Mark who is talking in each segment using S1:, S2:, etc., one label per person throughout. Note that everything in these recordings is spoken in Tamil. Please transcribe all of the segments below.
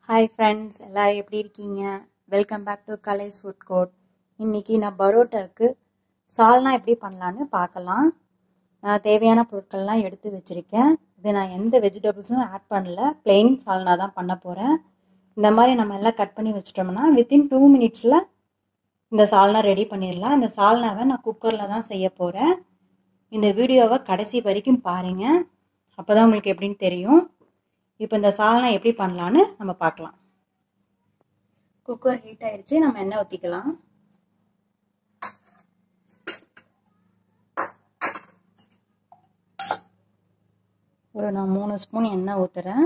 S1: ஹாய் ஃப்ரெண்ட்ஸ் எல்லோரும் எப்படி இருக்கீங்க வெல்கம் பேக் டு கலைஸ் ஃபுட் கோர்ட் இன்றைக்கி நான் பரோட்டாவுக்கு சால்னா எப்படி பண்ணலான்னு பார்க்கலாம் நான் தேவையான பொருட்கள்லாம் எடுத்து வச்சுருக்கேன் இது நான் எந்த வெஜிடபிள்ஸும் ஆட் பண்ணல plain சால்னா தான் பண்ண போகிறேன் இந்த மாதிரி நம்ம எல்லாம் கட் பண்ணி வச்சிட்டோம்னா வித்தின் டூ மினிட்ஸில் இந்த சால்னா ரெடி பண்ணிடலாம் இந்த சால்னாவை நான் குக்கரில் தான் செய்ய போகிறேன் இந்த வீடியோவை கடைசி வரைக்கும் பாருங்கள் அப்போ தான் உங்களுக்கு எப்படின்னு தெரியும் இப்போ இந்த சால்னா எப்படி பண்ணலான்னு நம்ம பார்க்கலாம் குக்கர் ஹீட் ஆயிடுச்சு நம்ம எண்ணெய் ஊற்றிக்கலாம் ஒரு நான் மூணு ஸ்பூன் எண்ணெய் ஊற்றுறேன்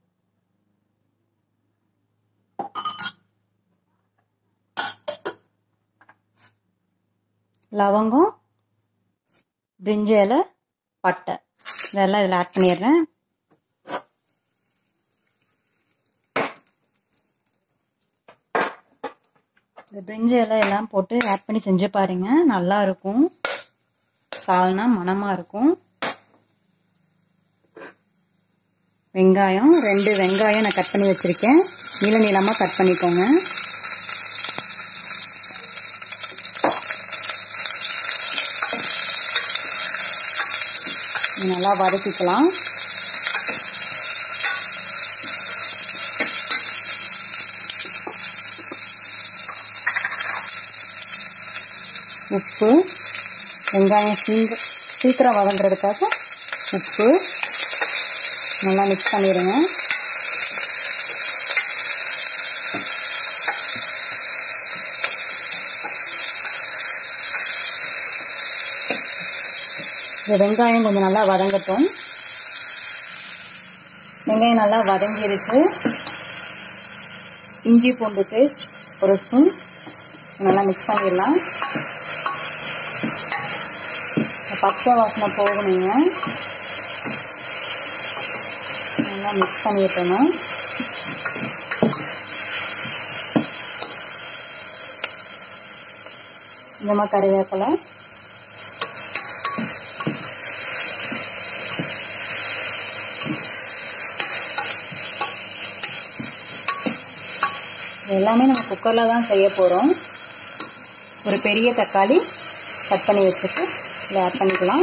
S1: லவங்கம் பிரிஞ்சு இலை பட்டை இதெல்லாம் இதில் ஆட் பண்ணிடுறேன் இந்த பிரிஞ்சு இலை எல்லாம் போட்டு ஆட் பண்ணி செஞ்சு பாருங்க நல்லா இருக்கும் சால்னா மணமாக இருக்கும் வெங்காயம் ரெண்டு வெங்காயம் நான் கட் பண்ணி வச்சுருக்கேன் நீள நீளமாக கட் பண்ணிக்கோங்க நல்லா வதக்கிக்கலாம் உப்பு வெங்காயம் சீங்க சீக்கிரம் வதங்குறதுக்காக உப்பு நல்லா மிக்ஸ் பண்ணிடுங்க இந்த வெங்காயம் கொஞ்சம் நல்லா வதங்கட்டும் வெங்காயம் நல்லா வதங்கிருச்சு இஞ்சி பூண்டு பேஸ்ட் ஒரு ஸ்பூன் நல்லா மிக்ஸ் பண்ணிடலாம் பச்சை வாசனை போகணுங்க நல்லா மிக்ஸ் பண்ணிட்டணும் இந்த மாதிரி கறிவேப்பிலை எல்லாமே நம்ம குக்கரில் தான் செய்ய போகிறோம் ஒரு பெரிய தக்காளி கட் பண்ணி வச்சுட்டு இதில் ஆட் பண்ணிக்கலாம்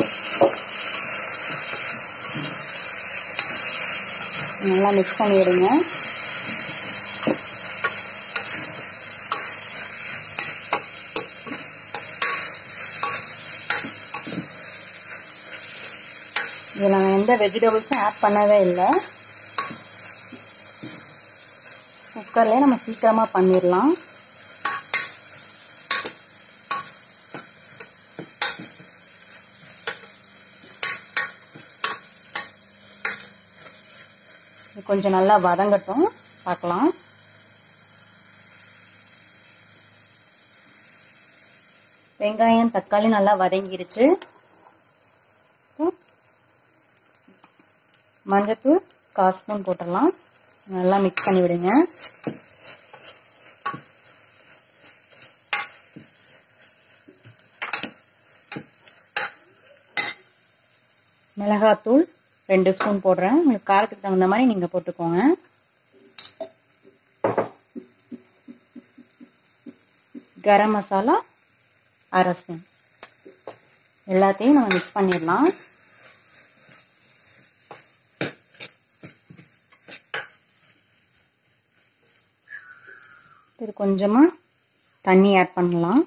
S1: நல்லா மிக்ஸ் பண்ணி விடுங்க இதில் நான் எந்த வெஜிடபிள்ஸும் ஆட் பண்ணவே இல்லை குக்கர்லேயே நம்ம சீக்கிரமாக பண்ணிடலாம் கொஞ்சம் நல்லா வதங்கட்டும் பார்க்கலாம் வெங்காயம் தக்காளி நல்லா வதங்கிருச்சு மஞ்சத்தூள் கால் ஸ்பூன் போட்டுடலாம் நல்லா மிக்ஸ் பண்ணி விடுங்க மிளகாத்தூள் ரெண்டு ஸ்பூன் போடுறேன் உங்களுக்கு காரத்துக்கு தகுந்த மாதிரி நீங்கள் போட்டுக்கோங்க கரம் மசாலா அரை ஸ்பூன் எல்லாத்தையும் நம்ம மிக்ஸ் பண்ணிடலாம் இது கொஞ்சமாக தண்ணி ஆட் பண்ணலாம்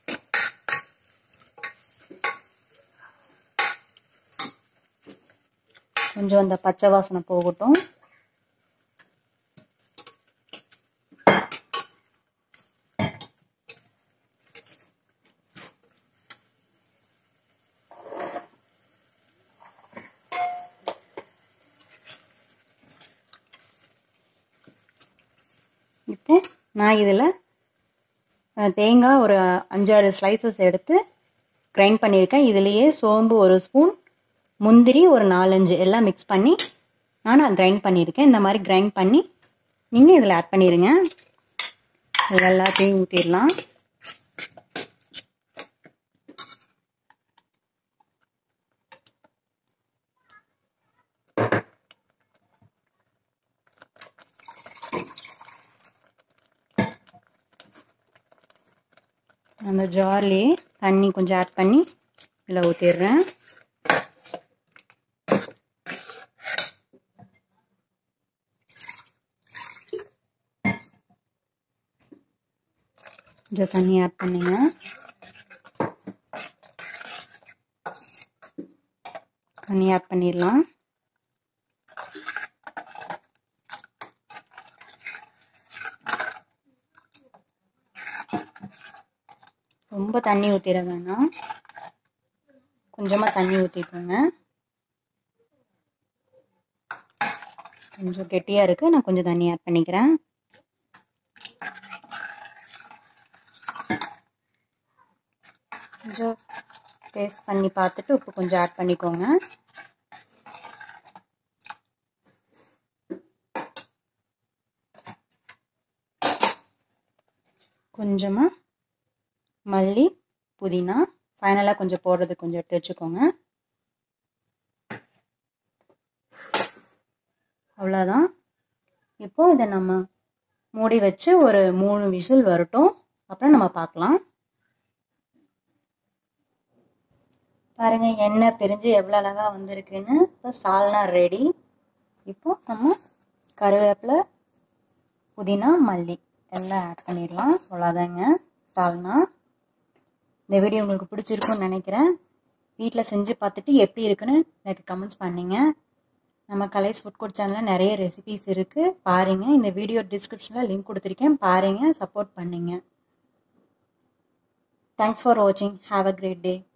S1: கொஞ்சம் அந்த பச்சை வாசனை போகட்டும் இப்போ நான் இதில் தேங்காய் ஒரு அஞ்சாறு ஸ்லைசஸ் எடுத்து கிரைண்ட் பண்ணியிருக்கேன் இதுலேயே சோம்பு ஒரு ஸ்பூன் முந்திரி ஒரு நாலஞ்சு எல்லாம் மிக்ஸ் பண்ணி நான் கிரைண்ட் பண்ணியிருக்கேன் இந்த மாதிரி கிரைண்ட் பண்ணி நீங்கள் இதில் ஆட் பண்ணிடுங்க இது எல்லாத்தையும் ஊற்றிடலாம் அந்த ஜார்லேயே தண்ணி கொஞ்சம் ஆட் பண்ணி இதில் ஊற்றிடுறேன் கொஞ்சம் தண்ணி ஆட் பண்ணுங்க தண்ணி ஆட் பண்ணிடலாம் ரொம்ப தண்ணி ஊற்றிட வேணாம் கொஞ்சமாக தண்ணி ஊற்றிக்கோங்க கொஞ்சம் கெட்டியாக இருக்குது நான் கொஞ்சம் தண்ணி ஆட் பண்ணிக்கிறேன் கொஞ்சம் டேஸ்ட் பண்ணி பார்த்துட்டு உப்பு கொஞ்சம் ஆட் பண்ணிக்கோங்க கொஞ்சமாக மல்லி புதினா ஃபைனலாக கொஞ்சம் போடுறது கொஞ்சம் எடுத்து வச்சுக்கோங்க அவ்வளோதான் இப்போ இதை நம்ம மூடி வச்சு ஒரு மூணு விசில் வரட்டும் அப்புறம் நம்ம பார்க்கலாம் பாருங்க எண்ணெய் பிரிஞ்சு எவ்வளோ அழகாக வந்திருக்குன்னு இப்போ சால்னா ரெடி இப்போ நம்ம கருவேப்பிலை புதினா மல்லி எல்லாம் ஆட் பண்ணிடலாம் அவ்வளோதாங்க சால்னா இந்த வீடியோ உங்களுக்கு பிடிச்சிருக்குன்னு நினைக்கிறேன் வீட்டில் செஞ்சு பார்த்துட்டு எப்படி இருக்குன்னு எனக்கு கமெண்ட்ஸ் பண்ணிங்க நம்ம கலைஸ் ஃபுட் கோர்ட் சேனலில் நிறைய ரெசிபிஸ் இருக்குது பாருங்கள் இந்த வீடியோ டிஸ்கிரிப்ஷனில் லிங்க் கொடுத்துருக்கேன் பாருங்கள் சப்போர்ட் பண்ணுங்க தேங்க்ஸ் ஃபார் வாட்சிங் ஹாவ் அ கிரேட் டே